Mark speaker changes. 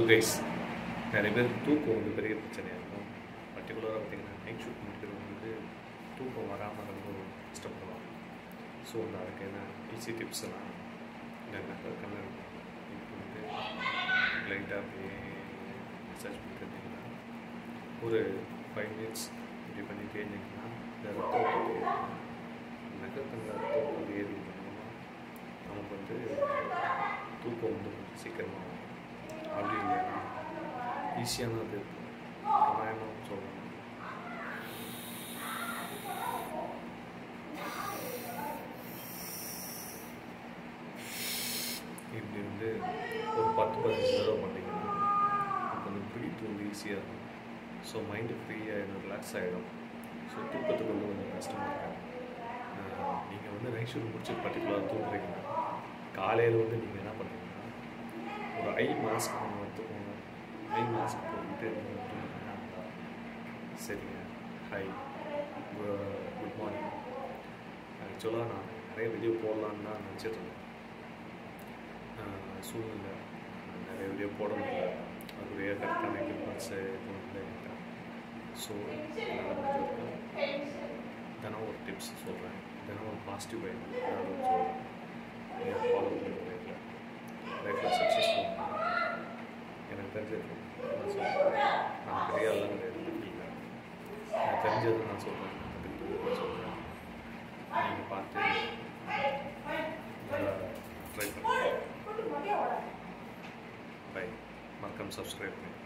Speaker 1: Guys நிறைய பேர் தூக்கம் வந்து பெரிய பிரச்சனையாக இருக்கும் பர்டிகுலராக பார்த்தீங்கன்னா நைட் ஷூட் முடிக்கிறவங்க வந்து தூக்கம் வராமல் ரொம்ப கஷ்டப்படுவாங்க ஸோ வந்து அதுக்கு என்ன ஈஸி டிப்ஸ் எல்லாம் என்னென்ன கண்ணன் இப்போ வந்து லைட்டாக அப்படியே மசாஜ் பண்ணிருந்தீங்கன்னா ஒரு ஃபைவ் மினிட்ஸ் இப்படி பண்ணிட்டே இருந்தீங்கன்னா இந்த ரத்த ஓட்டம் நகத்தங்க ரத்த ஓட்டம் ஏறி மூலமாக நமக்கு வந்து தூக்கம் வந்து கொஞ்சம் சீக்கிரமாக வரும். அப்படி இல்லைன்னா ஈஸியானது பிராணாயாமம் சொல்லணும் இப்படி வந்து ஒரு பத்து பதினஞ்சு தடவை பண்ணிங்கன்னா நமக்கு வந்து பிடிப்பு வந்து ஈஸியாக இருக்கும் ஸோ மைண்டு ஃப்ரீயாக ரிலாக்ஸ் ஆகிடும் ஸோ தூக்கத்துக்கு வந்து கொஞ்சம் கஷ்டமாக இருக்காது நீங்கள் வந்து நைட் ஷூட் முடிச்சு பர்டிகுலராக தூங்குறீங்கன்னா காலையில் வந்து நீங்கள் என்ன பண்ணுறீங்கன்னா ஒரு ஐ மாஸ்க் ஒன்று எடுத்துக்கோங்க ஐ மாஸ்க் போட்டுட்டு நீங்கள் தூங்குனீங்கன்னா சரிங்க ஹை குட் மார்னிங் ஆக்சுவலாக நான் நிறைய வீடியோ போடலான்னு தான் நினச்சிட்டு இருந்தேன் ஆஹ் சூழ்நிலை நிறைய வீடியோ போட முடியல அதுடைய கரெக்டான எக்யூப்மெண்ட்ஸு எதுவும் இல்லை என்கிட்ட ஸோ என்னால் முடிஞ்சிருக்கேன் தினம் ஒரு டிப்ஸ் சொல்கிறேன் தினம் ஒரு பாசிட்டிவ் வை ஏதாவது ஒன்று சொல்கிறேன் நீங்கள் ஃபாலோ பண்ணி லைஃப்பில் லைஃப்பில் சக்ஸஸ்ஃபுல் எனக்கு தெரிஞ்சது நான் சொல்கிறேன் நான் பெரிய ஆள்லாம் கிடையாது இல்லை எனக்கு தெரிஞ்சது நான் சொல்கிறேன் கற்றுக்கிட்டது நான் சொல்கிறேன் நீங்கள் பார்த்து ட்ரை பண்ணுங்கள் பை மறக்காம சப்ஸ்கிரைப் பண்ணுங்கள்